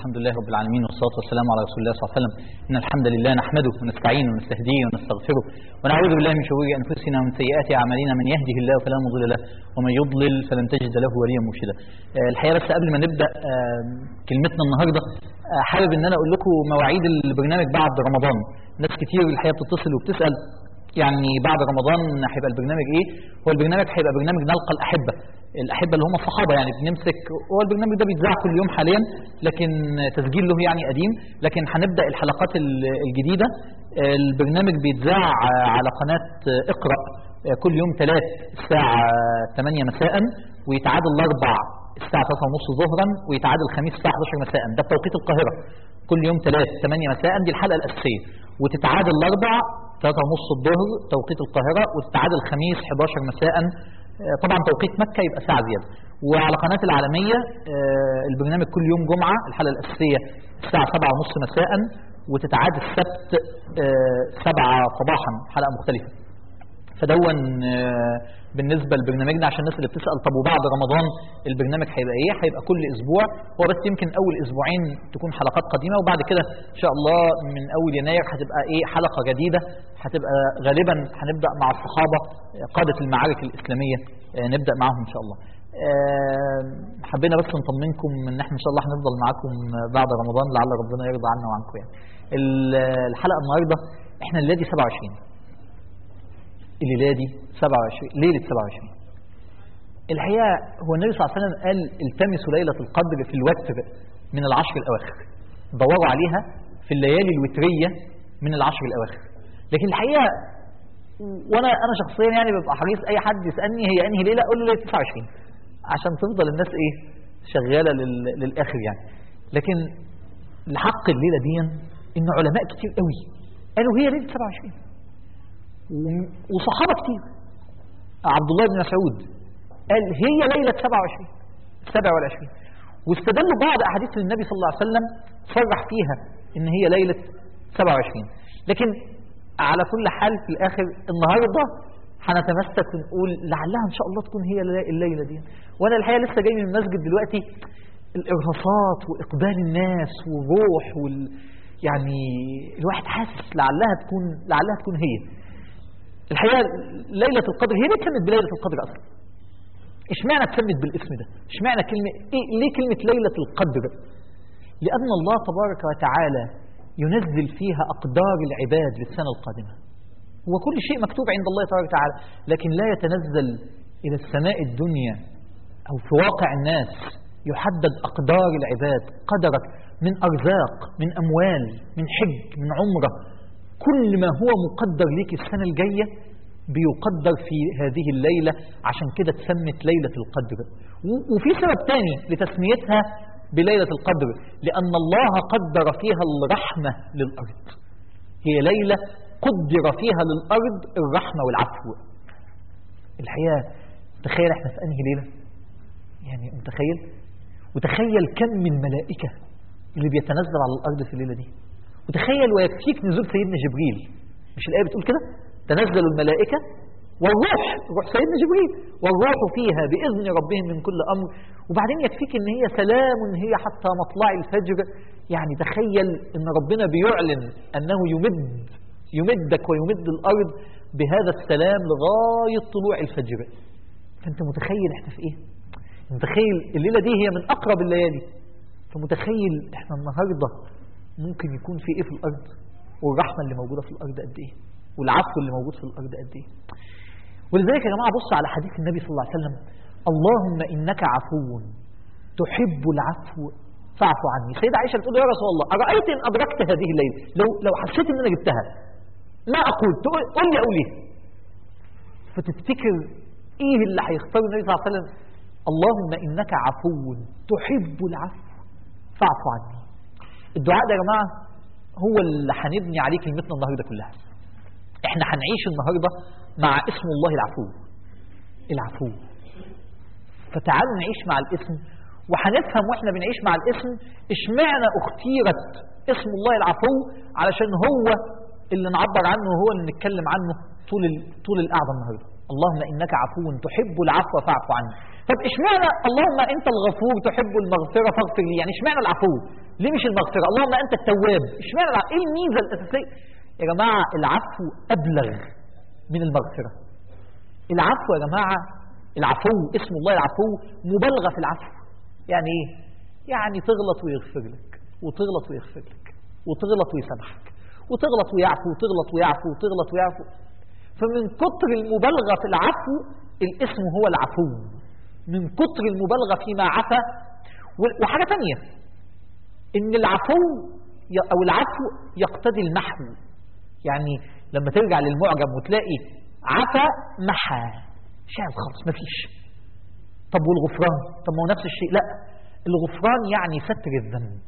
الحمد لله رب العالمين والصلاة والسلام على رسول الله صلى الله عليه وسلم إن الحمد لله نحمده ونستعينه ونستهديه ونستغفره ونعوذ بالله من شرور أنفسنا ومن سيئات أعمالنا من يهده الله فلا مضل له ومن يضلل فلن تجد له وليا مرشدا آه، الحقيقة بس قبل ما نبدأ آه، كلمتنا النهاردة آه، حابب إن أنا أقول لكم مواعيد البرنامج بعد رمضان ناس كتير الحقيقة بتتصل وبتسأل يعني بعد رمضان هيبقى البرنامج ايه؟ هو البرنامج هيبقى برنامج نلقى الاحبه، الاحبه اللي هم الصحابه يعني بنمسك هو البرنامج ده بيتذاع كل يوم حاليا لكن تسجيل له يعني قديم، لكن هنبدا الحلقات ال- الجديده البرنامج بيتذاع على قناه اقرا كل يوم ثلاث الساعه 8 مساء ويتعاد الاربع الساعه 3:30 ظهرا ويتعاد الخميس الساعه 11 مساء ده بتوقيت القاهره كل يوم ثلاث 8 مساء دي الحلقه الاساسيه وتتعاد الاربع 3 ونص الظهر توقيت القاهرة وتتعاد الخميس 11 مساء آه، طبعا توقيت مكة يبقى ساعة زيادة وعلى قناة العالمية آه، البرنامج كل يوم جمعة الحلقة الأساسية الساعة 7 ونص مساء وتتعاد السبت آه، 7 صباحا حلقة مختلفة فدون آه، بالنسبه لبرنامجنا عشان الناس اللي بتسال طب وبعد رمضان البرنامج هيبقى ايه؟ هيبقى كل اسبوع هو بس يمكن اول اسبوعين تكون حلقات قديمه وبعد كده ان شاء الله من اول يناير هتبقى ايه حلقه جديده هتبقى غالبا هنبدا مع الصحابه آه، قاده المعارك الاسلاميه آه، نبدا معاهم ان شاء الله. آه، حبينا بس نطمنكم ان احنا ان شاء الله هنفضل معاكم بعد رمضان لعل ربنا يرضى عنا وعنكم يعني. ال- الحلقه النهارده احنا الليله دي 27 الليله دي 27 ليله 27 الحقيقه هو النبي صلى الله عليه وسلم قال التمسوا ليله القدر في الوتر من العشر الاواخر دوروا عليها في الليالي الوتريه من العشر الاواخر لكن الحقيقه وانا انا شخصيا يعني ببقى حريص اي حد يسالني هي انهي ليله اقول له ليله 29 عشان تفضل الناس ايه شغاله لل- للاخر يعني لكن لحق الليله دي ان علماء كتير قوي قالوا هي ليله 27 و- وصحابه كتير عبد الله بن مسعود قال هي ليله 27 27 واستدلوا بعض احاديث النبي صلى الله عليه وسلم صرح فيها ان هي ليله 27 لكن على كل حال في الاخر النهارده هنتمسك ونقول لعلها ان شاء الله تكون هي اللي- الليله دي وانا الحقيقه لسه جاي من المسجد دلوقتي الارهاصات واقبال الناس والروح وال يعني الواحد حاسس لعلها تكون لعلها تكون هي الحقيقه ليله القدر هي ليه اتسمت بليله القدر اصلا؟ اشمعنى اتسمت بالاسم ده؟ اشمعنى كلمه ايه ليه كلمه ليله القدر؟ لان الله تبارك وتعالى ينزل فيها اقدار العباد للسنه القادمه. هو كل شيء مكتوب عند الله تبارك وتعالى، لكن لا يتنزل الى السماء الدنيا او في واقع الناس يحدد اقدار العباد، قدرك من ارزاق، من اموال، من حج، من عمره، كل ما هو مقدر ليك السنة الجاية بيقدر في هذه الليلة عشان كده اتسمت ليلة القدر و- وفي سبب تاني لتسميتها بليلة القدر لأن الله قدر فيها الرحمة للأرض هي ليلة قدر فيها للأرض الرحمة والعفو الحقيقة تخيل احنا في أنهي ليلة يعني متخيل وتخيل كم من ملائكة اللي بيتنزل على الأرض في الليلة دي وتخيل ويكفيك نزول سيدنا جبريل مش الآية بتقول كده تنزل الملائكة والروح روح سيدنا جبريل والروح فيها بإذن ربهم من كل أمر وبعدين يكفيك إن هي سلام هي حتى مطلع الفجر يعني تخيل إن ربنا بيعلن أنه يمد يمدك ويمد الأرض بهذا السلام لغاية طلوع الفجر فأنت متخيل إحنا في إيه؟ متخيل الليلة دي هي من أقرب الليالي فمتخيل إحنا النهاردة ممكن يكون في ايه في الارض والرحمه اللي موجوده في الارض قد ايه والعفو اللي موجود في الارض قد ايه ولذلك يا جماعه بصوا على حديث النبي صلى الله عليه وسلم اللهم انك عفو تحب العفو فاعف عني سيدة عائشه بتقول يا رسول الله ارايت ان ادركت هذه الليله لو لو حسيت ان انا جبتها ما اقول تقول قول لي اقول ايه فتفتكر ايه اللي هيختاره النبي صلى الله عليه وسلم اللهم انك عفو تحب العفو فاعف عني الدعاء ده يا جماعه هو اللي هنبني عليه كلمتنا النهارده كلها. احنا هنعيش النهارده مع اسم الله العفو. العفو. فتعالوا نعيش مع الاسم وهنفهم واحنا بنعيش مع الاسم اشمعنى اختيرت اسم الله العفو علشان هو اللي نعبر عنه وهو اللي نتكلم عنه طول ال- طول القعده النهارده. اللهم انك عفو تحب العفو فاعف عني. طب اشمعنى اللهم انت الغفور تحب المغفره فاغفر لي؟ يعني اشمعنى العفو؟ ليه مش المغفرة اللهم أنت التواب اشمعنى الع- إيه الميزة الأساسية يا جماعة العفو أبلغ من المغفرة العفو يا جماعة العفو اسم الله العفو مبالغة في العفو يعني ايه يعني تغلط ويغفر لك وتغلط ويغفر لك وتغلط ويسامحك وتغلط ويعفو وتغلط ويعفو وتغلط ويعفو فمن كتر المبالغة في العفو الاسم هو العفو من كتر المبالغة فيما عفى و- وحاجة تانية ان العفو ي- او العفو يقتضي المحو يعني لما ترجع للمعجم وتلاقي عفا محى شاعر خالص مفيش طب والغفران طب ما هو نفس الشيء لا الغفران يعني ستر الذنب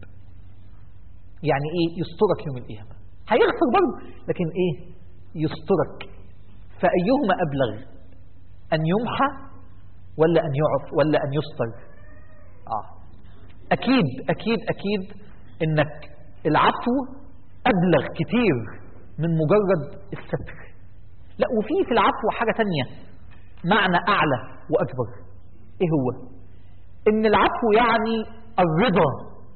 يعني ايه يسترك يوم القيامة هيغفر برضه لكن ايه يسترك فأيهما أبلغ أن يمحى ولا أن يعف ولا أن يستر آه أكيد أكيد أكيد إنك العفو أبلغ كتير من مجرد الستر لا وفي في العفو حاجة تانية معنى أعلى وأكبر إيه هو إن العفو يعني الرضا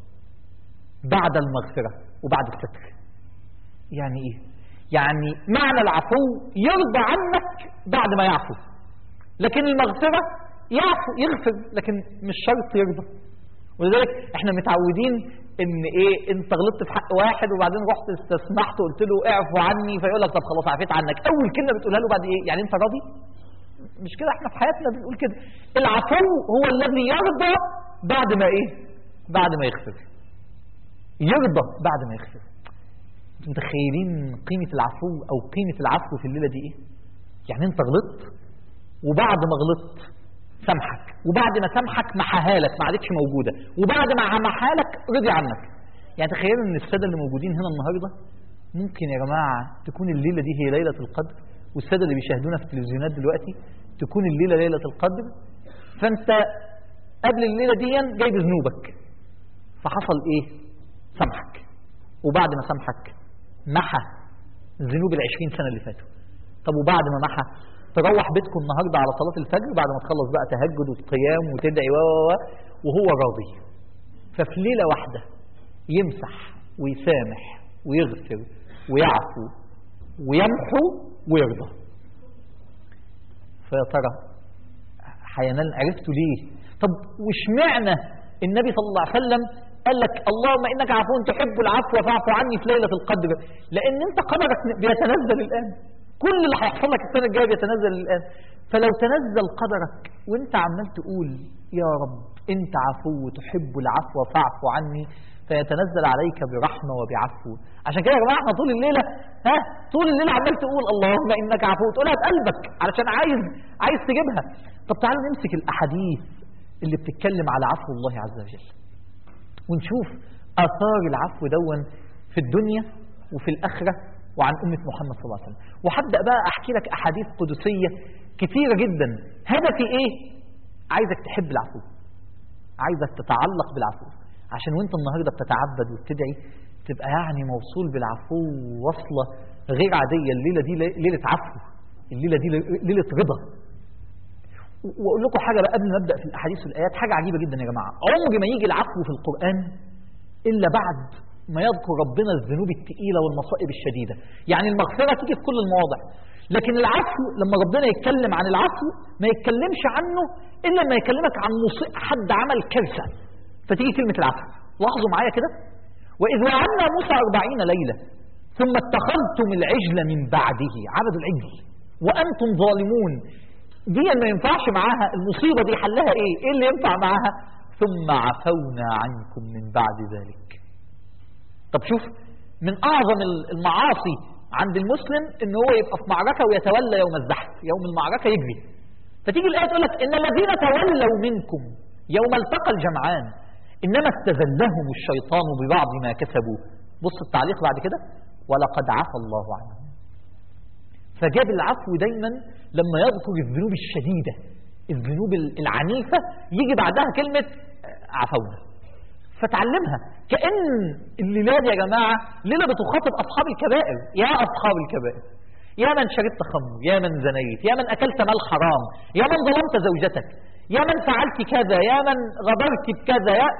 بعد المغفرة وبعد الستر يعني إيه يعني معنى العفو يرضى عنك بعد ما يعفو لكن المغفرة يعفو يغفر لكن مش شرط يرضى ولذلك احنا متعودين ان ايه انت غلطت في حق واحد وبعدين رحت استسمحت وقلت له اعفو عني فيقول لك طب خلاص عفيت عنك اول كلمه بتقولها له بعد ايه يعني انت راضي مش كده احنا في حياتنا بنقول كده العفو هو الذي يرضى بعد ما ايه بعد ما يغفر يرضى بعد ما يغفر انتوا متخيلين قيمه العفو او قيمه العفو في الليله دي ايه يعني انت غلطت وبعد ما غلطت سامحك وبعد ما سامحك محاها لك ما عادتش موجوده وبعد ما محاها لك رضي عنك يعني تخيلوا ان الساده اللي موجودين هنا النهارده ممكن يا جماعه تكون الليله دي هي ليله القدر والساده اللي بيشاهدونا في التلفزيونات دلوقتي تكون الليله ليله القدر فانت قبل الليله دي جايب ذنوبك فحصل ايه سامحك وبعد ما سامحك محى ذنوب العشرين سنه اللي فاتوا طب وبعد ما محى تروح بيتكم النهارده على صلاه الفجر بعد ما تخلص بقى تهجد وقيام وتدعي و و و وهو راضي ففي ليله واحده يمسح ويسامح ويغفر ويعفو ويمحو ويرضى فيا ترى هينال عرفتوا ليه طب واشمعنى النبي صلى الله عليه وسلم قال لك اللهم انك عفو تحب العفو فاعف عني في ليله القدر لان انت قدرك بيتنزل الان كل اللي هيحصل لك السنه الجايه بيتنزل الان فلو تنزل قدرك وانت عمال تقول يا رب انت عفو تحب العفو فاعف عني فيتنزل عليك برحمه وبعفو عشان كده يا جماعه احنا طول الليله ها طول الليله عمال تقول اللهم انك عفو تقولها بقلبك علشان عايز عايز تجيبها طب تعالوا نمسك الاحاديث اللي بتتكلم على عفو الله عز وجل ونشوف آثار العفو دون في الدنيا وفي الآخرة وعن أمة محمد صلى الله عليه وسلم وهبدأ بقى أحكي لك أحاديث قدسية كثيرة جدا هدفي إيه؟ عايزك تحب العفو عايزك تتعلق بالعفو عشان وانت النهاردة بتتعبد وبتدعي تبقى يعني موصول بالعفو وصلة غير عادية الليلة دي ليلة عفو الليلة دي ليلة رضا واقول لكم حاجه بقى قبل ما ابدا في الاحاديث والايات حاجه عجيبه جدا يا جماعه عمر ما يجي العفو في القران الا بعد ما يذكر ربنا الذنوب الثقيله والمصائب الشديده يعني المغفره تيجي في كل المواضع لكن العفو لما ربنا يتكلم عن العفو ما يتكلمش عنه الا لما يكلمك عن مصيب حد عمل كارثه فتيجي كلمه العفو لاحظوا معايا كده واذ وعدنا موسى أربعين ليله ثم اتخذتم العجل من بعده عبدوا العجل وانتم ظالمون دي ما ينفعش معاها المصيبة دي حلها ايه ايه اللي ينفع معاها ثم عفونا عنكم من بعد ذلك طب شوف من اعظم المعاصي عند المسلم ان هو يبقى في معركة ويتولى يوم الزحف يوم المعركة يجري فتيجي الآية تقول لك إن الذين تولوا منكم يوم التقى الجمعان إنما استزلهم الشيطان ببعض ما كسبوا بص التعليق بعد كده ولقد عفى الله عنهم فجاب العفو دايما لما يذكر الذنوب الشديدة الذنوب العنيفة يجي بعدها كلمة عفونا فتعلمها كأن الليلة دي يا جماعة ليلة بتخاطب أصحاب الكبائر يا أصحاب الكبائر يا من شربت خمر يا من زنيت يا من أكلت مال حرام يا من ظلمت زوجتك يا من فعلت كذا يا من غدرت بكذا يا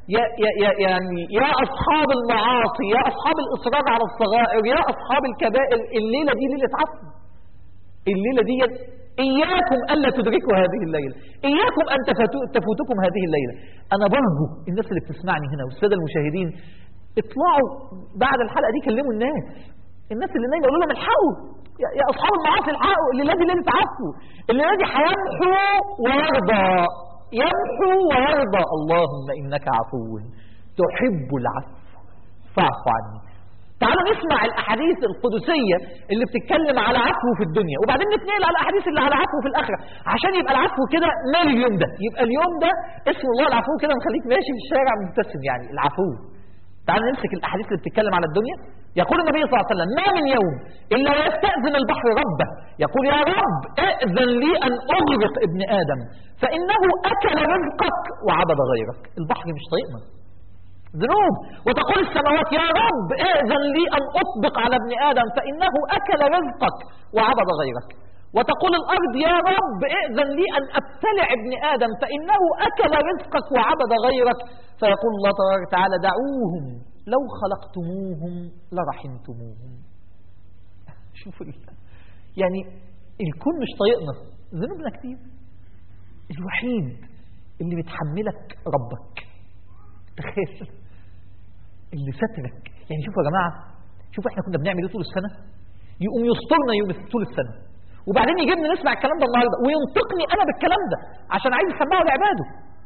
يا, يا, يا, يعني يا أصحاب المعاصي يا أصحاب الإصرار على الصغائر يا أصحاب الكبائر الليلة دي ليلة عفو الليلة دي إياكم ألا تدركوا هذه الليلة إياكم أن تفوتوا- تفوتكم هذه الليلة أنا برجو الناس اللي بتسمعني هنا والسادة المشاهدين اطلعوا بعد الحلقة دي كلموا الناس الناس اللي نايمة قولوا لهم الحقوا يا- يا أصحاب المعاصي الحقوا الليلة دي ليلة عفو الليلة دي هيمحو ويرضى يمحو ويرضى اللهم إنك عفو تحب العفو فاعف عني تعالوا نسمع الاحاديث القدسيه اللي بتتكلم على عفو في الدنيا وبعدين نتنقل على الاحاديث اللي على عفو في الاخره عشان يبقى العفو كده مال اليوم ده يبقى اليوم ده اسم الله العفو كده مخليك ماشي في الشارع مبتسم يعني العفو تعالوا نمسك الاحاديث اللي بتتكلم على الدنيا يقول النبي صلى الله عليه وسلم ما من يوم الا ويستاذن البحر ربه يقول يا رب ائذن لي ان اغرق ابن ادم فانه اكل رزقك وعبد غيرك البحر مش طايقنا ذنوب وتقول السماوات يا رب ائذن لي أن أطبق على ابن آدم فإنه أكل رزقك وعبد غيرك وتقول الأرض يا رب ائذن لي أن أبتلع ابن آدم فإنه أكل رزقك وعبد غيرك فيقول الله تبارك وتعالى دعوهم لو خلقتموهم لرحمتموهم شوفوا ال- يعني الكون مش طايقنا ذنوبنا كتير الوحيد اللي بتحملك ربك تخيل اللي سترك يعني شوفوا يا جماعه شوفوا احنا كنا بنعمل ايه طول السنه يقوم يسترنا يوم طول السنه وبعدين يجيبنا نسمع الكلام ده النهارده وينطقني انا بالكلام ده عشان عايز يسمعه لعباده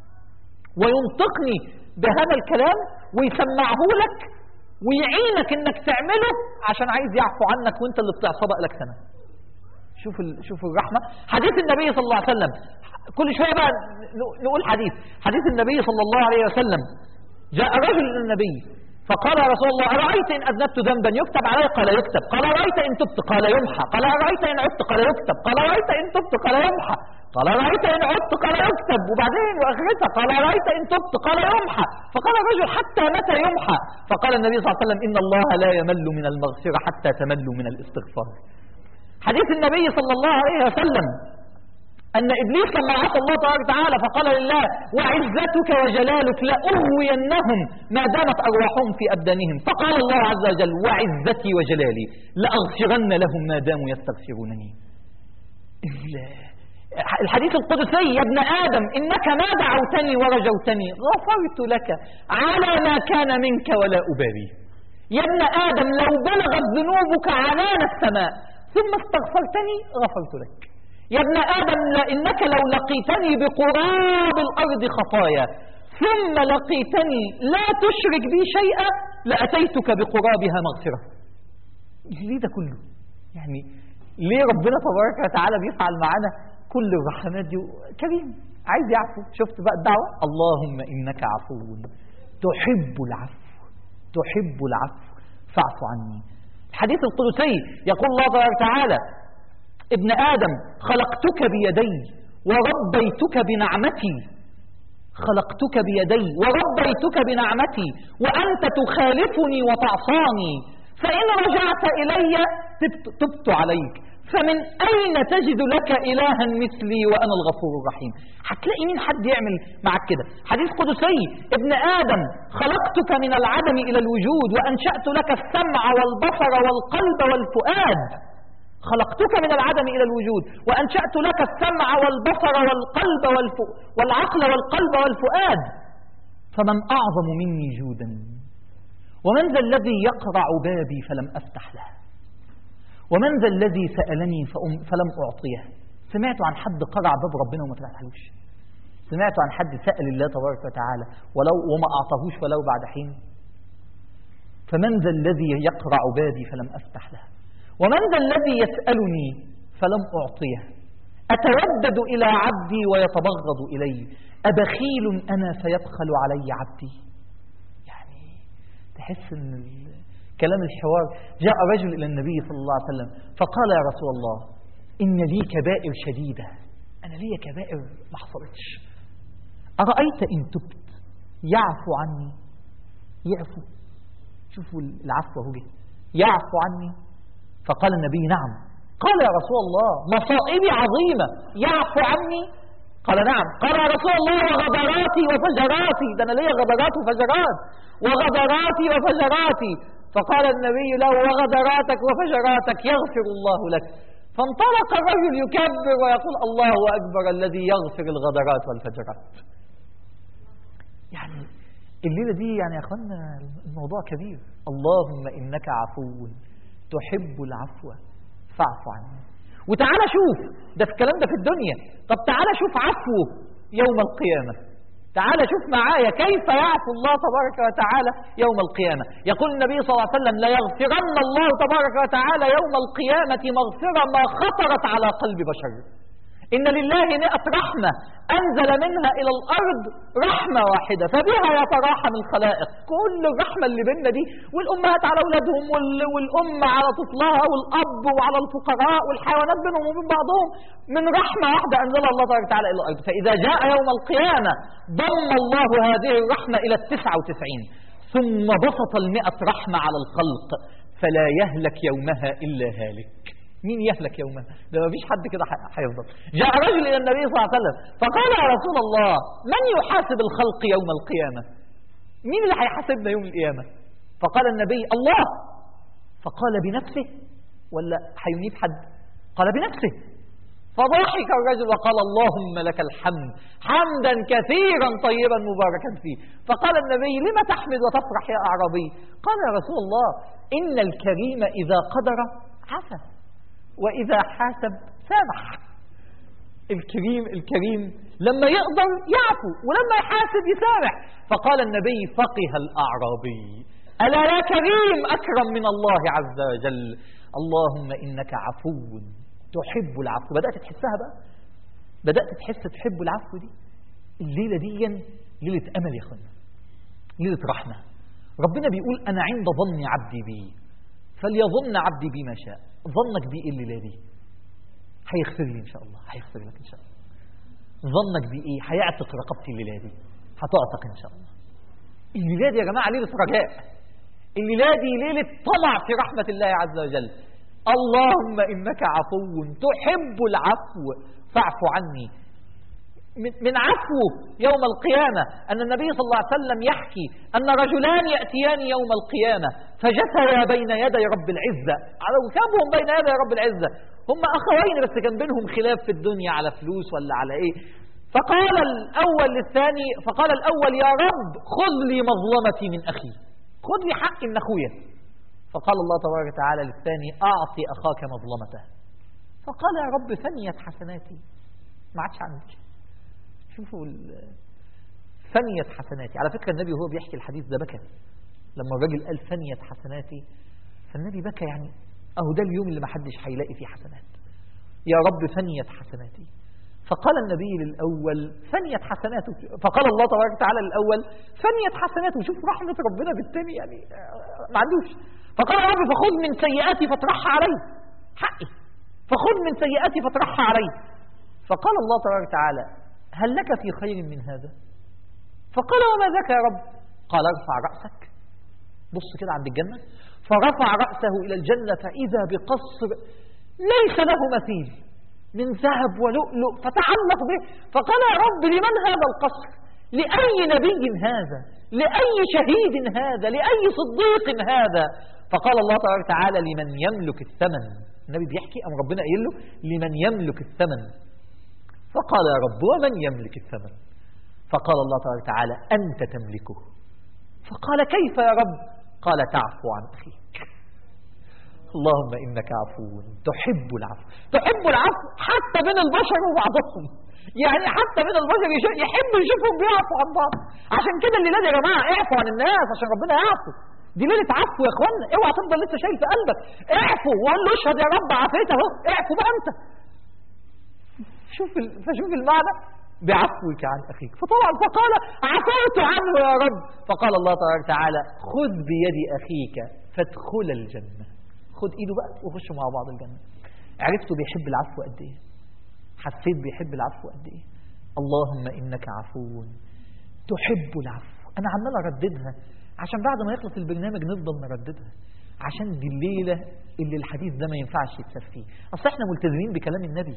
وينطقني بهذا الكلام ويسمعه لك ويعينك انك تعمله عشان عايز يعفو عنك وانت اللي بتعصى لك سنه شوف ال... شوف الرحمه حديث النبي صلى الله عليه وسلم كل شويه بقى ن- نقول حديث حديث النبي صلى الله عليه وسلم جاء رجل الى النبي فقال يا رسول الله أرأيت إن أذنبت ذنبا يكتب علي قال يكتب قال أرأيت إن تبت قال يمحى قال أرأيت إن عدت قال يكتب قال أرأيت إن تبت قال يمحى قال أرأيت إن عدت قال يكتب وبعدين وآخرتها قال أرأيت إن تبت قال يمحى فقال الرجل حتى متى يمحى فقال النبي صلى الله عليه وسلم إن الله لا يمل من المغفرة حتى تملوا من الاستغفار حديث النبي صلى الله عليه وسلم أن إبليس لما عصى الله تبارك وتعالى فقال لله وعزتك وجلالك لأغوينهم ما دامت أرواحهم في أبدانهم فقال الله عز وجل وعزتي وجلالي لأغفرن لهم ما داموا يستغفرونني الحديث القدسي يا ابن آدم إنك ما دعوتني ورجوتني غفرت لك على ما كان منك ولا أبالي يا ابن آدم لو بلغت ذنوبك عنان السماء ثم استغفرتني غفرت لك يا ابن آدم إنك لو لقيتني بقراب الأرض خطايا ثم لقيتني لا تشرك بي شيئا لأتيتك بقرابها مغفرة ليه ده كله يعني ليه ربنا تبارك وتعالى بيفعل معانا كل الرحمات دي كريم عايز يعفو شفت بقى الدعوة اللهم إنك عفو تحب العفو تحب العفو فاعف عني الحديث القدسي يقول الله تبارك وتعالى ابن آدم خلقتك بيدي وربيتك بنعمتي خلقتك بيدي وربيتك بنعمتي وأنت تخالفني وتعصاني فإن رجعت إلي تبت, تبت عليك فمن أين تجد لك إلها مثلي وأنا الغفور الرحيم هتلاقي مين حد يعمل معك كده حديث قدسي ابن آدم خلقتك من العدم إلى الوجود وأنشأت لك السمع والبصر والقلب والفؤاد خلقتك من العدم إلى الوجود وأنشأت لك السمع والبصر والقلب والف... والعقل والقلب والفؤاد فمن أعظم مني جودا ومن ذا الذي يقرع بابي فلم أفتح له ومن ذا الذي سألني فأم فلم أعطيه سمعت عن حد قرع باب ربنا وما فتحلوش سمعت عن حد سأل الله تبارك وتعالى ولو وما أعطاهوش ولو بعد حين فمن ذا الذي يقرع بابي فلم أفتح له ومن ذا الذي يسألني فلم أعطيه أتردد إلى عبدي ويتبغض إلي أبخيل أنا فيبخل علي عبدي يعني تحس أن كلام الحوار جاء رجل إلى النبي صلى الله عليه وسلم فقال يا رسول الله إن لي كبائر شديدة أنا لي كبائر ما حصلتش أرأيت إن تبت يعفو عني يعفو شوفوا العفو اهو جه يعفو عني فقال النبي نعم قال يا رسول الله مصائبي عظيمة يعفو عني قال نعم قال يا رسول الله وغدراتي وفجراتي ده انا ليا غدرات وفجرات وغدراتي وفجراتي فقال النبي له وغدراتك وفجراتك يغفر الله لك فانطلق الرجل يكبر ويقول الله اكبر الذي يغفر الغدرات والفجرات يعني الليلة دي يعني يا أخوانا الموضوع كبير اللهم إنك عفو تحب العفو فاعف عني وتعالى شوف ده الكلام ده في الدنيا طب تعالى شوف عفوه يوم القيامة تعالى شوف معايا كيف يعفو الله تبارك وتعالى يوم القيامة يقول النبي صلى الله عليه وسلم لا يغفرن الله تبارك وتعالى يوم القيامة مغفرة ما خطرت على قلب بشر إن لله مئة رحمة أنزل منها إلى الأرض رحمة واحدة فبها يتراحم الخلائق كل الرحمة اللي بيننا دي والأمهات على أولادهم وال- والأم على طفلها والأب وعلى الفقراء والحيوانات بينهم وبين بعضهم من رحمة واحدة أنزلها الله تبارك وتعالى إلى الأرض فإذا جاء يوم القيامة ضم الله هذه الرحمة إلى التسعة وتسعين ثم بسط المئة رحمة على الخلق فلا يهلك يومها إلا هالك مين يهلك يومها ده ما فيش حد كده ح- هيفضل جاء رجل إلى النبي صلى الله عليه وسلم فقال يا رسول الله من يحاسب الخلق يوم القيامة مين اللي هيحاسبنا يوم القيامة فقال النبي الله فقال بنفسه ولا هينيب حد قال بنفسه فضحك الرجل وقال اللهم لك الحمد حمدا كثيرا طيبا مباركا فيه فقال النبي لم تحمد وتفرح يا أعرابي قال يا رسول الله إن الكريم إذا قدر عفا وإذا حاسب سامح الكريم الكريم لما يقدر يعفو ولما يحاسب يسامح فقال النبي فقه الأعرابي ألا يا كريم أكرم من الله عز وجل اللهم إنك عفو تحب العفو بدأت تحسها بقى بدأت تحس تحب العفو دي الليلة دي ليلة أمل يا أخوانا ليلة رحمة ربنا بيقول أنا عند ظن عبدي بي فليظن عبدي بي ما شاء ظنك بي إيه الليلة دي هيغفر لي إن شاء الله هيغفر لك إن شاء الله ظنك بي إيه هيعتق رقبتي الليلة دي هتعتق إن شاء الله الليلة دي يا جماعة ليلة رجاء الليلة دي ليلة طمع في رحمة الله عز وجل اللهم إنك عفو تحب العفو فاعف عني من- من عفوه يوم القيامة أن النبي صلى الله عليه وسلم يحكي أن رجلان يأتيان يوم القيامة فجثيا بين يدي رب العزة على وكابهم بين يدي رب العزة هم أخوين بس كان بينهم خلاف في الدنيا على فلوس ولا على إيه فقال الأول للثاني فقال الأول يا رب خذ لي مظلمتي من أخي خذ لي حق من أخويا فقال الله تبارك وتعالى للثاني أعطي أخاك مظلمته فقال يا رب فنيت حسناتي ما عادش عندي شوفوا ال- فنيت حسناتي على فكرة النبي وهو بيحكي الحديث ده بكى لما الراجل قال فنيت حسناتي فالنبي بكى يعني أهو ده اليوم اللي ما حدش هيلاقي فيه حسنات يا رب فنيت حسناتي فقال النبي للأول فنيت حسناته فقال الله تبارك وتعالى للأول فنيت حسناته شوف رحمة ربنا بالتاني يعني آه، ما عندوش فقال يا رب فخذ من سيئاتي فاطرحها علي حقي فخذ من سيئاتي فاطرحها علي فقال الله تبارك وتعالى هل لك في خير من هذا فقال وما ذاك يا رب قال ارفع رأسك بص كده عند الجنة فرفع رأسه إلى الجنة فإذا بقصر ليس له مثيل من ذهب ولؤلؤ فتعلق به فقال يا رب لمن هذا القصر لأي نبي هذا لأي شهيد هذا لأي صديق هذا فقال الله تبارك وتعالى لمن يملك الثمن النبي بيحكي أم ربنا قايل له لمن يملك الثمن فقال يا رب ومن يملك الثمن فقال الله تبارك وتعالى أنت تملكه فقال كيف يا رب قال تعفو عن أخيك اللهم إنك عفو تحب العفو تحب العفو حتى بين البشر وبعضهم يعني حتى بين البشر يش- يحبوا يشوفهم بيعفوا عن بعض عشان كده اللي لازم يا جماعة اعفوا عن الناس عشان ربنا يعفو دي ليلة عفو يا اخوانا اوعى تفضل لسه شايل في قلبك اعفوا وقول له اشهد يا رب عافيت اهو اعفوا بقى انت شوف ال... فشوف المعنى بعفوك عن أخيك فطبعا فقال عفوت عنه يا رب فقال الله تبارك وتعالى خذ بيد أخيك فادخل الجنة خد إيده بقى وخشوا مع بعض الجنة عرفتوا بيحب العفو قد إيه حسيت بيحب العفو قد إيه اللهم إنك عفو تحب العفو أنا عمال أرددها عشان بعد ما يخلص البرنامج نفضل نرددها عشان دي الليلة اللي الحديث ده ما ينفعش يتساب فيه أصل احنا ملتزمين بكلام النبي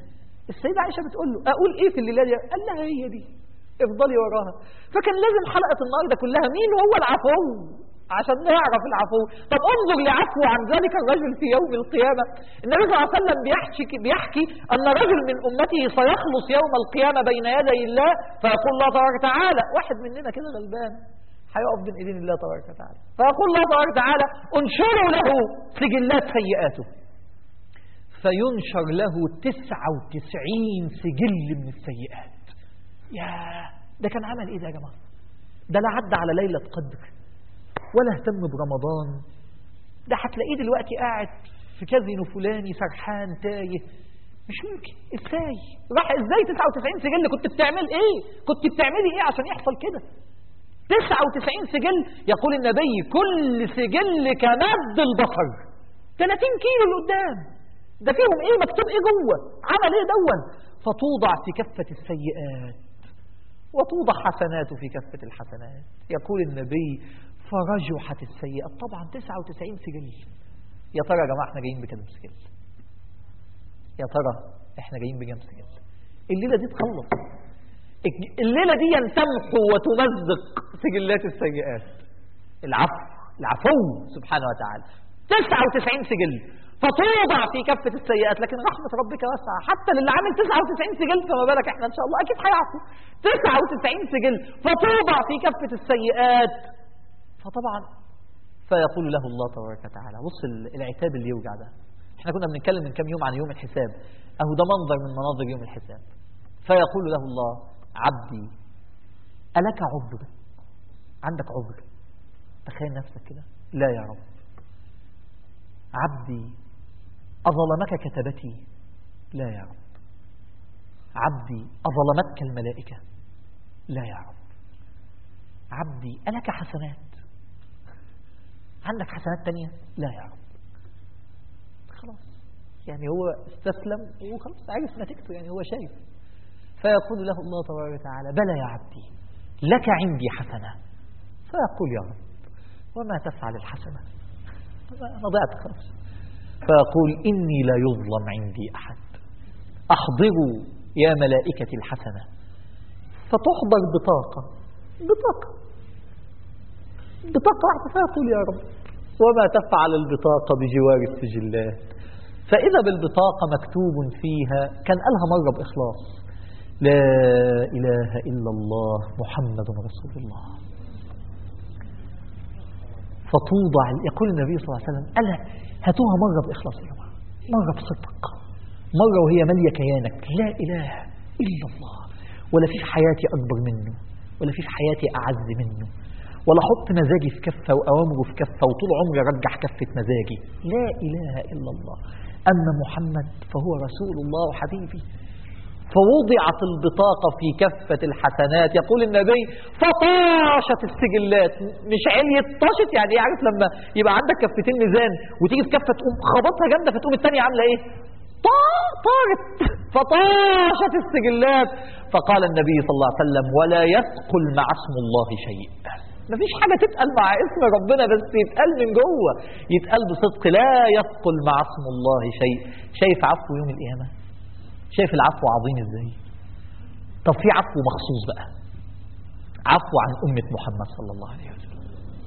السيدة عائشة بتقول له أقول إيه في الليلة دي قال لها هي دي افضلي وراها فكان لازم حلقة النهاردة كلها مين هو العفو عشان نعرف العفو طب انظر لعفو عن ذلك الرجل في يوم القيامة النبي صلى الله عليه وسلم بيحكي, بيحكي أن رجل من أمته سيخلص يوم القيامة بين يدي الله فيقول الله تبارك وتعالى واحد مننا كده غلبان هيقف بين ايدين الله تبارك وتعالى فيقول الله تبارك وتعالى انشروا له سجلات سيئاته فينشر له 99 سجل من السيئات يا ده كان عمل ايه ده يا جماعه ده لا عدى على ليله قدر ولا اهتم برمضان ده هتلاقيه دلوقتي قاعد في كازينو فلاني سرحان تايه مش ممكن ازاي راح ازاي 99 سجل كنت بتعمل ايه كنت بتعملي ايه عشان يحصل كده 99 سجل يقول النبي كل سجل كمد البصر 30 كيلو لقدام ده فيهم ايه مكتوب ايه جوه عمل ايه دون فتوضع في كفة السيئات وتوضع حسناته في كفة الحسنات يقول النبي فرجحت السيئات طبعا 99 سجل يا ترى يا جماعة احنا جايين بكام سجل يا ترى احنا جايين بكام سجل الليلة دي تخلص الليلة دي تمحو وتمزق سجلات السيئات العفو العفو سبحانه وتعالى 99 سجل فتوضع في كفة السيئات لكن رحمة ربك واسعة حتى للي عامل 99 سجل فما بالك احنا ان شاء الله اكيد هيعفو 99 سجل فتوضع في كفة السيئات فطبعا فيقول له الله تبارك وتعالى بص العتاب اللي يوجع ده احنا كنا بنتكلم من كام يوم عن يوم الحساب اهو ده منظر من مناظر يوم الحساب فيقول له الله عبدي ألك عذر عندك عذر تخيل نفسك كده لا يا رب عبدي أظلمك كتبتي لا يا رب عبدي أظلمتك الملائكة لا يا رب عبدي ألك حسنات عندك حسنات تانية لا يا رب خلاص يعني هو استسلم وخلاص عرف نتيجته يعني هو شايف فيقول له الله تبارك وتعالى بلى يا عبدي لك عندي حسنة فيقول يا رب وما تفعل الحسنة أنا ضعت خلاص فيقول إني لا يظلم عندي أحد أحضروا يا ملائكة الحسنة فتحضر بطاقة بطاقة بطاقة واحدة فيقول يا رب وما تفعل البطاقة بجوار السجلات فإذا بالبطاقة مكتوب فيها كان قالها مرة بإخلاص لا إله إلا الله محمد رسول الله فتوضع يقول النبي صلى الله عليه وسلم ألا هاتوها مرة بإخلاص يا جماعة مرة بصدق مرة وهي مالية كيانك لا إله إلا الله ولا في في حياتي أكبر منه ولا في في حياتي أعز منه ولا أحط مزاجي في كفة وأوامره في كفة وطول عمري أرجح كفة مزاجي لا إله إلا الله أما محمد فهو رسول الله وحبيبي فوضعت البطاقة في كفة الحسنات يقول النبي فطاشت السجلات مش عليت طاشت يعني عارف لما يبقى عندك كفتين ميزان وتيجي في كفة تقوم خبطها جامدة فتقوم الثانية عاملة ايه طارت فطاشت السجلات فقال النبي صلى الله عليه وسلم ولا يثقل مع اسم الله شيء مفيش حاجة تتقل مع اسم ربنا بس يتقال من جوه يتقال بصدق لا يثقل مع اسم الله شيء شايف عفو يوم القيامة شايف العفو عظيم ازاي طب في عفو مخصوص بقى عفو عن أمة محمد صلى الله عليه وسلم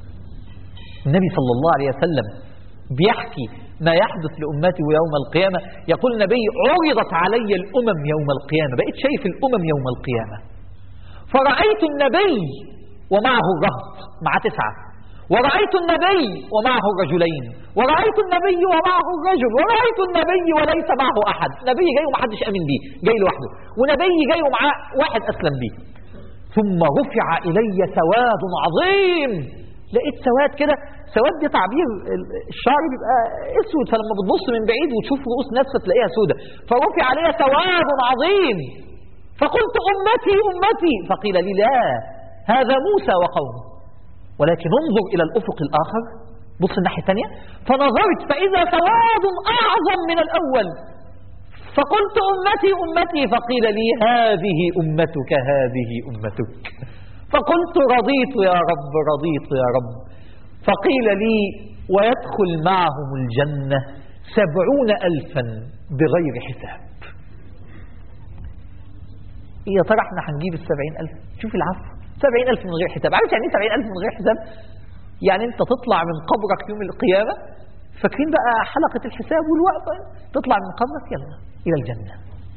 النبي صلى الله عليه وسلم بيحكي ما يحدث لأمته يوم القيامة يقول النبي عرضت علي الأمم يوم القيامة بقيت شايف الأمم يوم القيامة فرأيت النبي ومعه الرهط مع تسعة ورأيت النبي ومعه الرجلين ورأيت النبي ومعه الرجل ورأيت النبي وليس معه أحد نبي جاي ومحدش أمن بيه جاي لوحده ونبي جاي ومعاه واحد أسلم بيه ثم رفع إلي سواد عظيم لقيت سواد كده سواد دي تعبير الشعر بيبقى اسود فلما بتبص من بعيد وتشوف رؤوس ناس تلاقيها سودة فرفع علي سواد عظيم فقلت أمتي أمتي فقيل لي لا هذا موسى وقومه ولكن انظر إلى الأفق الآخر بص الناحية الثانية فنظرت فإذا سواد أعظم من الأول فقلت أمتي أمتي فقيل لي هذه أمتك هذه أمتك فقلت رضيت يا رب رضيت يا رب فقيل لي ويدخل معهم الجنة سبعون ألفا بغير حساب يا ترى احنا هنجيب السبعين ألف شوف العفو سبعين ألف من غير حساب عارف يعني ايه سبعين ألف من غير حساب يعني انت تطلع من قبرك يوم القيامة فاكرين بقى حلقة الحساب والوقفة تطلع من قبرك يلا إلى الجنة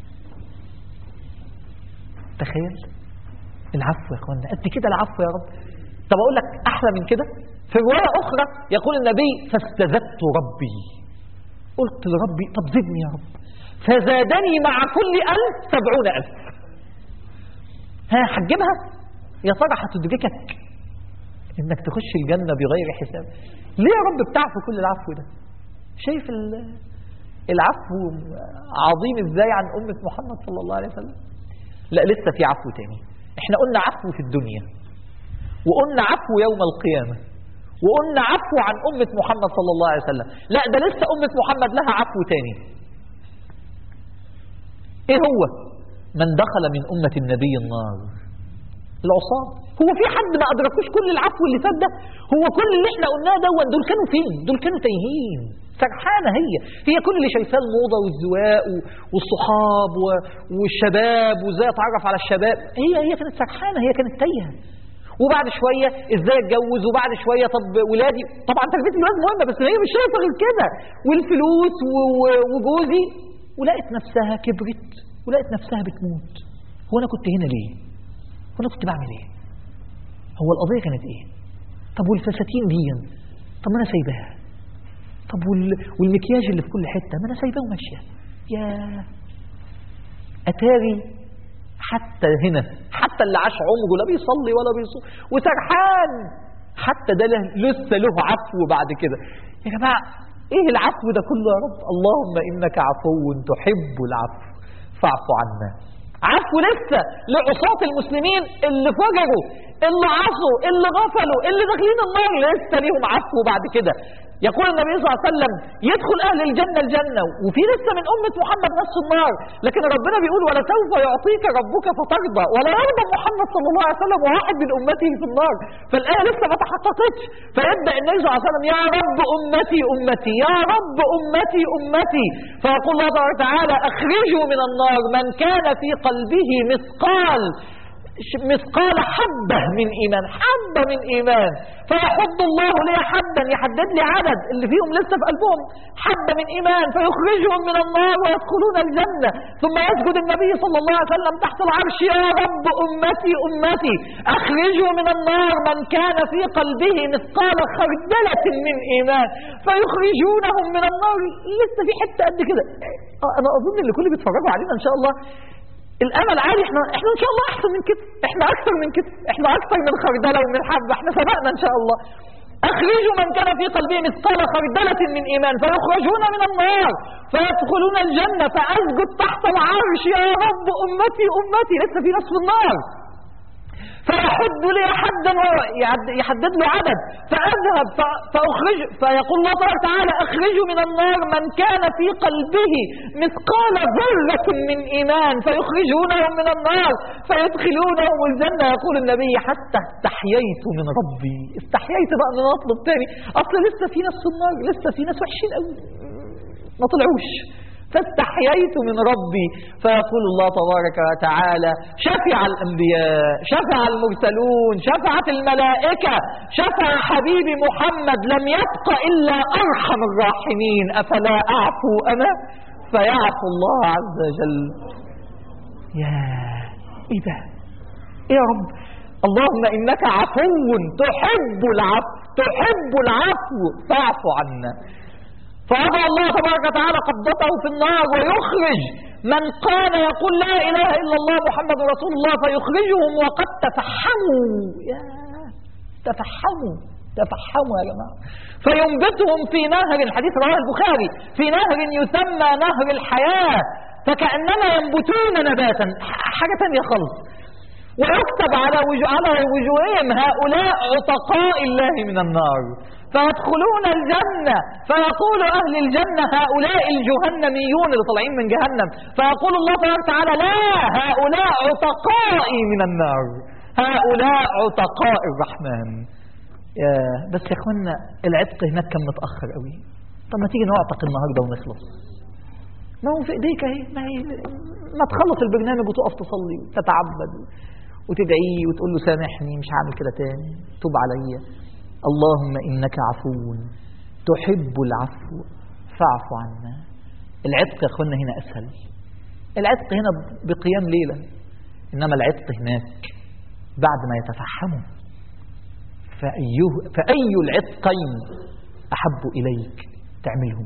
تخيل العفو يا اخوانا قد كده العفو يا رب طب اقول لك احلى من كده في روايه اخرى يقول النبي فاستزدت ربي قلت لربي طب زدني يا رب فزادني مع كل ألف سبعون ألف ها هتجيبها يا ترى هتدركك انك تخش الجنة بغير حساب ليه يا رب بتعفو كل العفو ده شايف ال- العفو عظيم ازاي عن أمة محمد صلى الله عليه وسلم لا لسه في عفو تاني احنا قلنا عفو في الدنيا وقلنا عفو يوم القيامة وقلنا عفو عن أمة محمد صلى الله عليه وسلم لا ده لسه أمة محمد لها عفو تاني ايه هو من دخل من أمة النبي النار العصاة هو في حد ما أدركوش كل العفو اللي فات ده هو كل اللي احنا قلناه ده دول كانوا فين دول كانوا تايهين سرحانة هي هي كل اللي شايفاه الموضة والزواق و- والصحاب و- والشباب وازاي اتعرف على الشباب هي هي كانت سرحانة هي كانت تايهة وبعد شوية ازاي اتجوز وبعد شوية طب ولادي طبعا تربية الولاد مهمة بس هي مش شايفة غير كده والفلوس و- و- وجوزي ولقت نفسها كبرت ولقت نفسها بتموت هو انا كنت هنا ليه هو انا كنت بعمل ايه هو القضية كانت ايه طب والفساتين دي طب ما انا سايباها طب وال... والمكياج اللي في كل حتة ما انا سايباه وماشية يا اتاري حتى هنا حتى اللي عاش عمره لا بيصلي ولا بيصوم وسرحان حتى ده له- لسه له عفو بعد كده يا جماعة ايه العفو ده كله يا رب اللهم انك عفو تحب العفو فاعف عنا عفو لسه لعصاة المسلمين اللي فجروا اللي عصوا اللي غفلوا اللي داخلين النار لسه ليهم عفو بعد كده يقول النبي صلى الله عليه وسلم يدخل أهل الجنة الجنة وفي لسه من أمة محمد نفس النار لكن ربنا بيقول ولسوف يعطيك ربك فترضى ولا يرضى محمد صلى الله عليه وسلم واحد من أمته في النار فالآية لسه ما تحققتش فيبدأ النبي صلى الله عليه وسلم يا رب أمتي أمتي يا رب أمتي أمتي فيقول الله تبارك وتعالى أخرجوا من النار من كان في قلبه مثقال ش- مثقال حبة من إيمان حبة من إيمان فيحض الله لي حدا يحدد لي عدد اللي فيهم لسه في قلبهم حبة من إيمان فيخرجهم من النار ويدخلون الجنة ثم يسجد النبي صلى الله عليه وسلم تحت العرش يا رب أمتي أمتي أخرجوا من النار من كان في قلبه مثقال خردلة من إيمان فيخرجونهم من النار لسه في حتة قد كده آه، أنا أظن اللي كل بيتفرجوا علينا إن شاء الله الامل عالي احنا احنا ان شاء الله احسن من كده احنا اكثر من كده احنا اكثر من خردله ومن حبه احنا سبقنا ان شاء الله اخرجوا من كان في قلبه مثقال خردله من ايمان فيخرجون من النار فيدخلون الجنه فاسجد تحت العرش يا رب امتي امتي لسه في ناس في النار فيحد لي حدا ويعد- يحدد له عدد فأذهب ف- فأخرج فيقول الله تبارك وتعالى أخرجوا من النار من كان في قلبه مثقال ذرة من إيمان فيخرجونهم من النار فيدخلونهم الجنة يقول النبي حتى استحييت من ربي استحييت بقى من أطلب تاني أصل لسه في ناس في النار لسه في ناس وحشين قوي ما طلعوش فاستحييت من ربي فيقول الله تبارك وتعالى شفع الأنبياء شفع المرسلون شفعت الملائكة شفع حبيبي محمد لم يبق إلا أرحم الراحمين أفلا أعفو أنا فيعفو الله عز وجل يا إيه ده إيه يا رب اللهم إنك عفو تحب العفو تحب العفو فاعف عنا فوضع الله تبارك وتعالى قبضته في النار ويخرج من كان يقول لا إله إلا الله محمد رسول الله فيخرجهم وقد تفحموا يا تفحموا تفحموا يا جماعة فينبتهم في نهر الحديث رواه البخاري في نهر يسمى نهر الحياة فكأنما ينبتون نباتا حاجة تانية خالص ويكتب على وجو على وجوههم هؤلاء عتقاء الله من النار فيدخلون الجنة فيقول أهل الجنة هؤلاء الجهنميون اللي طالعين من جهنم فيقول الله تبارك وتعالى لا هؤلاء عتقائي من النار هؤلاء عتقاء الرحمن يا بس يا اخوانا العتق هناك كان متأخر قوي طب ما تيجي نعتق النهارده ونخلص ما هو في ايديك اهي ما هي ما تخلص البرنامج وتقف تصلي وتتعبد وتدعيه وتقول له سامحني مش هعمل كده تاني توب عليا اللهم انك عفو تحب العفو فاعف عنا العتق يا اخوانا هنا اسهل العتق هنا بقيام ليله انما العتق هناك بعد ما يتفحموا فأيه فأي العتقين أحب إليك تعملهم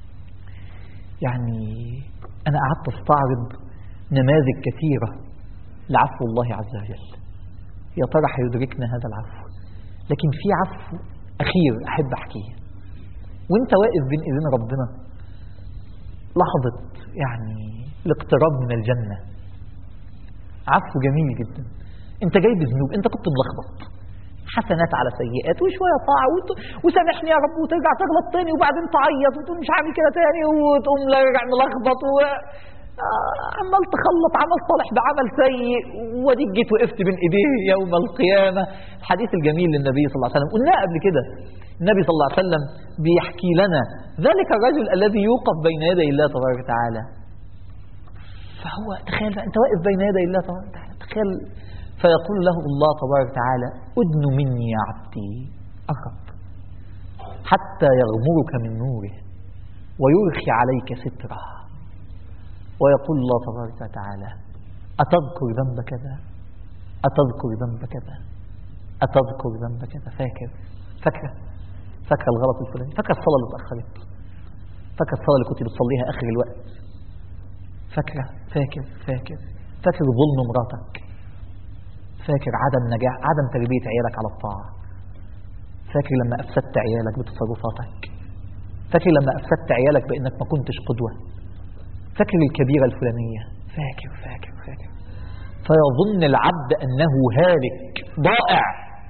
يعني أنا قعدت أستعرض نماذج كثيرة لعفو الله عز وجل يا ترى هيدركنا هذا العفو لكن في عفو أخير أحب أحكيه وانت واقف بين إذن ربنا لحظة يعني الاقتراب من الجنة عفو جميل جدا انت جاي بذنوب انت كنت ملخبط حسنات على سيئات وشويه طاعه وت- وسامحني يا رب وترجع تغلط تاني وبعدين تعيط وتقول مش هعمل كده تاني وتقوم راجع ملخبط و آه، عمال تخلط عمل صالح بعمل سيء واديك جيت وقفت بين ايديه يوم القيامه الحديث الجميل للنبي صلى الله عليه وسلم قلناه قبل كده النبي صلى الله عليه وسلم بيحكي لنا ذلك الرجل الذي يوقف بين يدي الله تبارك وتعالى فهو تخيل بقى انت واقف بين يدي الله تبارك وتعالى تخيل فيقول له الله تبارك وتعالى ادن مني يا عبدي أقرب حتى يغمرك من نوره ويرخي عليك ستره ويقول الله تبارك وتعالى أتذكر ذنب كذا أتذكر ذنب كذا أتذكر ذنب كذا فاكر فاكرة فاكرة الغلط الفلاني فاكرة الصلاة اللي اتأخرت فاكرة الصلاة اللي كنت بتصليها آخر الوقت فاكرة فاكر فاكر فاكر ظلم مراتك فاكر عدم نجاح عدم تربية عيالك على الطاعة فاكر لما أفسدت عيالك بتصرفاتك فاكر لما أفسدت عيالك بأنك ما كنتش قدوة فاكر الكبيرة الفلانية فاكر فاكر فاكر فيظن العبد أنه هالك ضائع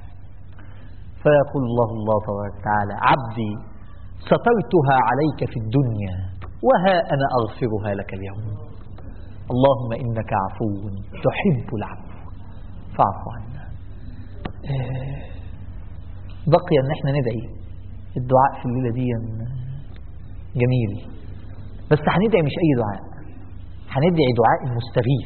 فيقول الله الله تبارك وتعالى عبدي سترتها عليك في الدنيا وها أنا أغفرها لك اليوم اللهم إنك عفو تحب العفو فاعف عنا آه، بقي ان احنا ندعي الدعاء في الليله دي جميل بس هندعي مش اي دعاء هندعي دعاء المستغيث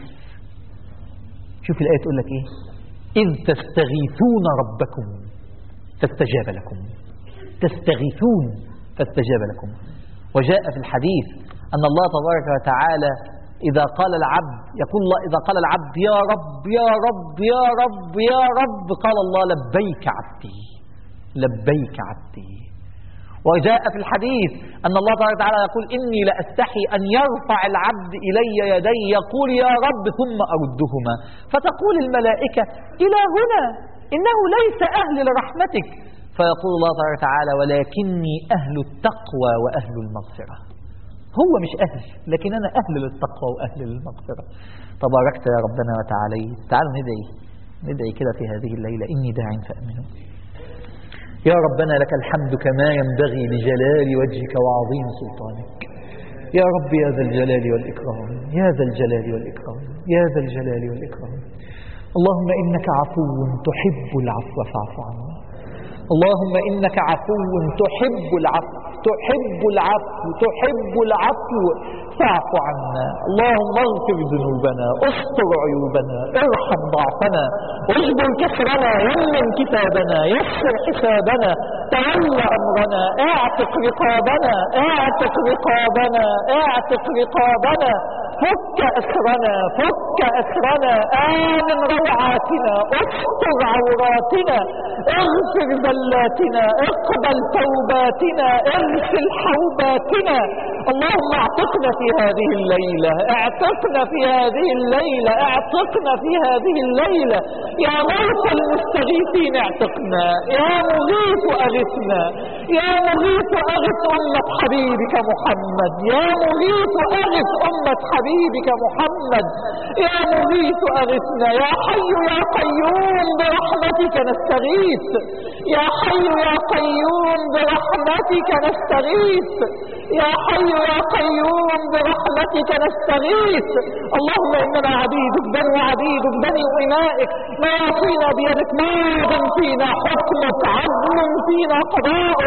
شوف الايه تقول لك ايه اذ تستغيثون ربكم فاستجاب لكم تستغيثون فاستجاب لكم وجاء في الحديث ان الله تبارك وتعالى إذا قال العبد يقول الله إذا قال العبد يا رب يا رب يا رب يا رب قال الله لبيك عبدي لبيك عبدي وجاء في الحديث أن الله تبارك وتعالى يقول إني لأستحي أن يرفع العبد إلي يدي يقول يا رب ثم أردهما فتقول الملائكة إلى هنا إنه ليس أهل لرحمتك فيقول الله تبارك وتعالى ولكني أهل التقوى وأهل المغفرة هو مش أهل لكن أنا أهل للتقوى وأهل للمغفرة تباركت يا ربنا وتعاليت تعالوا ندعي ندعي كده في هذه الليلة إني داع فأمنوا يا ربنا لك الحمد كما ينبغي لجلال وجهك وعظيم سلطانك يا رب يا ذا الجلال والإكرام يا ذا الجلال والإكرام يا ذا الجلال والإكرام اللهم إنك عفو تحب العفو فاعف عنا اللهم إنك عفو تحب العفو تحب العفو تحب العفو فاعف عنا اللهم اغفر ذنوبنا استر عيوبنا ارحم ضعفنا اجبر كسرنا يمن كتابنا يسر حسابنا تولى امرنا اعتق رقابنا اعتق رقابنا اعتق رقابنا فك اسرنا فك اسرنا امن روعاتنا استر عوراتنا اغفر زلاتنا اقبل توباتنا اغسل حوباتنا اللهم اعتقنا في هذه الليلة اعتقنا في هذه الليلة اعتقنا في هذه الليلة يا موت المستغيثين اعتقنا يا مغيث اغثنا يا مغيث اغث امة حبيبك محمد يا مغيث اغث امة حبيبك محمد يا مغيث اغثنا يا حي يا قيوم برحمتك نستغيث يا حي يا قيوم برحمتك نستغيث يا حي يا قيوم برحمتك نستغيث اللهم اننا عبيدك بنو عبيدك بني امائك ناصينا بيدك ماض فينا حكمك عدل فينا قضاءك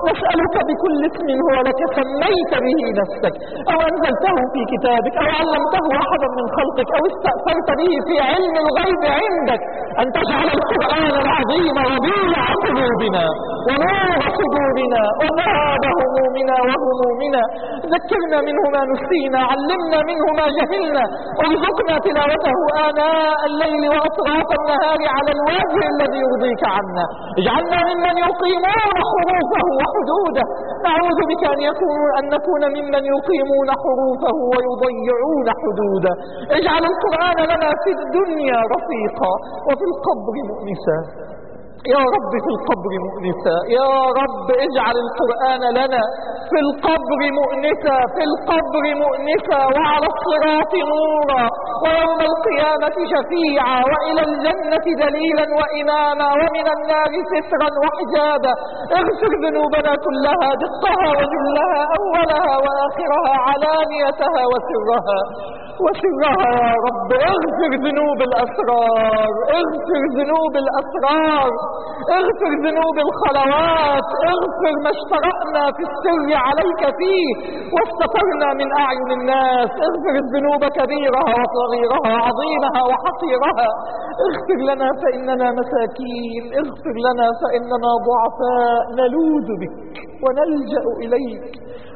نسألك بكل اسم هو لك سميت به نفسك أو أنزلته في كتابك أو علمته أحدا من خلقك أو استأثرت به في علم الغيب عندك أن تجعل القرآن العظيم ربيع قلوبنا ونور صدورنا وذهاب همومنا وهمومنا ذكرنا منه ما نسينا علمنا منه ما جهلنا ارزقنا تلاوته آناء الليل وأطراف النهار على الوجه الذي يرضيك عنا اجعلنا ممن يقيمون حروفه وحدوده نعوذ بك أن, يكون أن نكون ممن يقيمون حروفه ويضيعون حدوده اجعل القرآن لنا في الدنيا رفيقا وفي القبر مؤنسا يا رب في القبر مؤنسا يا رب اجعل القرآن لنا في القبر مؤنسا في القبر مؤنسا وعلى الصراط نورا ويوم القيامة شفيعا وإلى الجنة دليلا وإماما ومن النار سترا وحجابا اغفر ذنوبنا كلها دقها وجلها أولها وآخرها علانيتها وسرها وسرها يا رب اغفر ذنوب الأسرار اغفر ذنوب الأسرار اغفر ذنوب الخلوات اغفر ما اشترأنا في السر عليك فيه واستترنا من أعين الناس اغفر الذنوب كبيرها وصغيرها عظيمها وحقيرها اغفر لنا فإننا مساكين اغفر لنا فإننا ضعفاء نلوذ بك ونلجأ إليك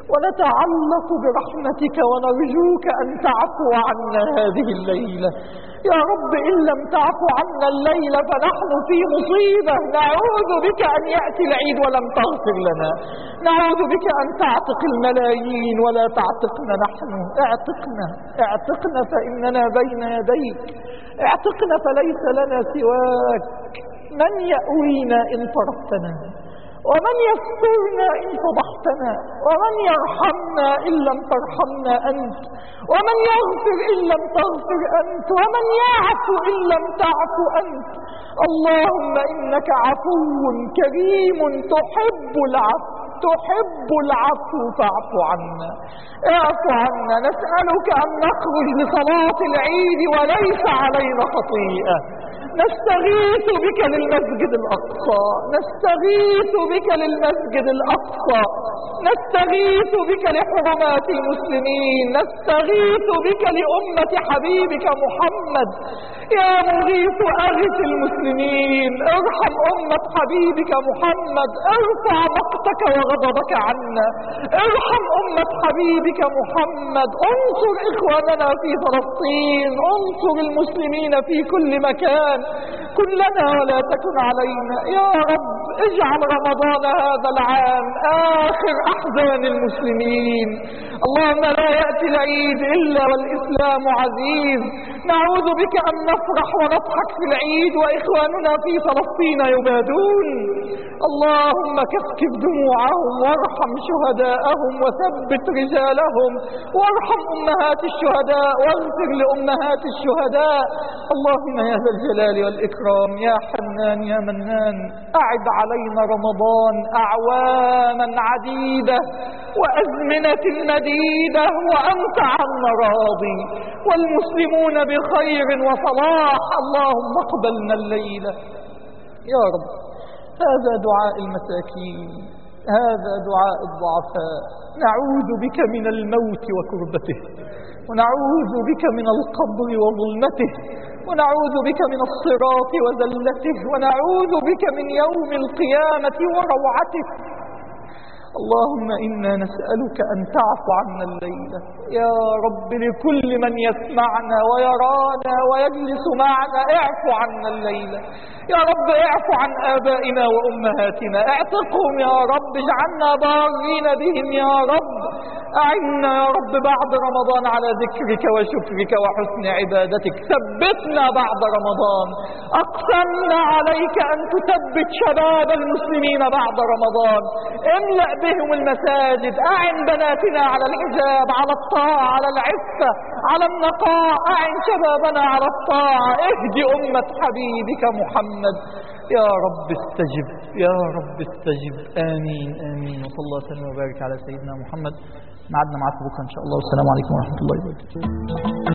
ونتعلق برحمتك ونرجوك أن تعفو عنا هذه الليلة يا رب إن لم تعفو عنا الليلة فنحن في مصيبة نعوذ بك أن يأتي العيد ولم تغفر لنا نعوذ بك أن تعتق الملايين ولا تعتقنا نحن اعتقنا اعتقنا فإننا بين يديك اعتقنا فليس لنا سواك من يأوينا إن طرفتنا ومن يسترنا إن فضحتنا ومن يرحمنا إن لم ترحمنا أنت ومن يغفر إن لم تغفر أنت ومن يعفو إن لم تعفو أنت اللهم إنك عفو كريم تحب العفو تحب العفو فاعف عنا اعف عنا نسألك أن نخرج لصلاة العيد وليس علينا خطيئة نستغيث بك للمسجد الأقصى نستغيث بك للمسجد الأقصى نستغيث بك لحرمات المسلمين نستغيث بك لأمة حبيبك محمد يا مغيث أغث المسلمين ارحم أمة حبيبك محمد ارفع مقتك وغضبك عنا ارحم أمة حبيبك محمد انصر إخواننا في فلسطين انصر المسلمين في كل مكان كن لنا ولا تكن علينا يا رب اجعل رمضان هذا العام آخر أحزان المسلمين اللهم لا يأتي العيد إلا والإسلام عزيز نعوذ بك أن نفرح ونضحك في العيد وإخواننا في فلسطين يبادون اللهم كفكف دموعهم وارحم شهداءهم وثبت رجالهم وارحم أمهات الشهداء واغفر لأمهات الشهداء اللهم يا ذا الجلال والإكرام يا حنان يا منان أعد علينا رمضان أعواما عديدة وأزمنة مديدة وأنت عنا راضي والمسلمون بخير وصلاح اللهم اقبلنا الليلة يا رب هذا دعاء المساكين هذا دعاء الضعفاء نعوذ بك من الموت وكربته ونعوذ بك من القبر وظلمته ونعوذ بك من الصراط وذلته ونعوذ بك من يوم القيامة وروعته اللهم إنا نسألك أن تعفو عنا الليلة يا رب لكل من يسمعنا ويرانا ويجلس معنا اعفو عنا الليلة يا رب اعفو عن آبائنا وأمهاتنا اعتقهم يا رب اجعلنا بارين بهم يا رب أعنا يا رب بعد رمضان على ذكرك وشكرك وحسن عبادتك ثبتنا بعد رمضان أقسمنا عليك أن تثبت شباب المسلمين بعد رمضان املأ بهم المساجد أعن بناتنا على الحجاب على الطاعة على العفة على النقاء أعن شبابنا على الطاعة اهدي أمة حبيبك محمد يا رب استجب يا رب استجب آمين آمين وصلى الله وسلم وبارك على سيدنا محمد معدنا معكم بكرة إن شاء الله والسلام عليكم ورحمة الله وبركاته